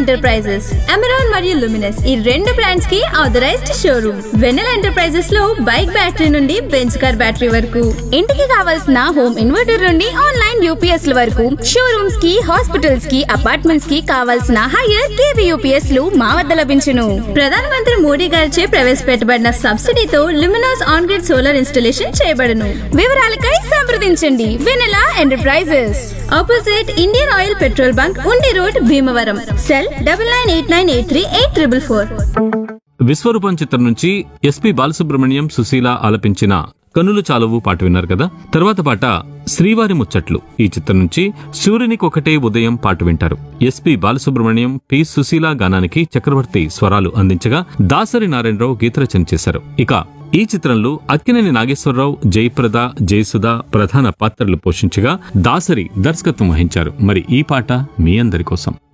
enterprises Amaron మరియు Luminous ఈ రెండు బ్రాండ్స్ కి ఆథరైజ్డ్ షోరూమ్ వెన్నెల ఎంటర్ప్రైజెస్ లో బైక్ బ్యాటరీ నుండి బెంచ్ కార్ బ్యాటరీ వరకు ఇంటికి కావాల్సిన హోమ్ ఇన్వర్టర్ నుండి ఆన్లైన్ యూపీఎస్ ల వరకు షోరూమ్స్ కి హాస్పిటల్స్ కి అపార్ట్మెంట్స్ కి కావాల్సిన హైయర్ కేవీ యూపీఎస్ లు మా వద్ద లభించును ప్రధానమంత్రి మోడీ గారిచే ప్రవేశపెట్టబడిన సబ్సిడీతో Luminous on grid solar installation చేయబడును వివరాలకై సంప్రదించండి Vennela enterprises opposite Indian oil petrol bunk Undi road Bhimavaram cell double nine eight nine eight three eight triple four Vishwaroopam చిత్రం నుంచి ఎస్పి బాలసుబ్రహ్మణ్యం సుశీల ఆలపించిన కనులు చాలవు పాట విన్నారు కదా తర్వాత పాట శ్రీవారి ముచ్చట్లు ఈ చిత్రం నుంచి సూర్యునికి ఒకటే ఉదయం పాట వింటారు ఎస్పి బాలసుబ్రహ్మణ్యం పి సుశీల గానానికి చక్రవర్తి స్వరాలు అందించగా దాసరి నారాయణరావు గీతరచన చేశారు ఇక ఈ చిత్రంలో అక్కినేని నాగేశ్వరరావు జయప్రద జయసుధ ప్రధాన పాత్రలు పోషించగా దాసరి దర్శకత్వం వహించారు మరి ఈ పాట మీ అందరి కోసం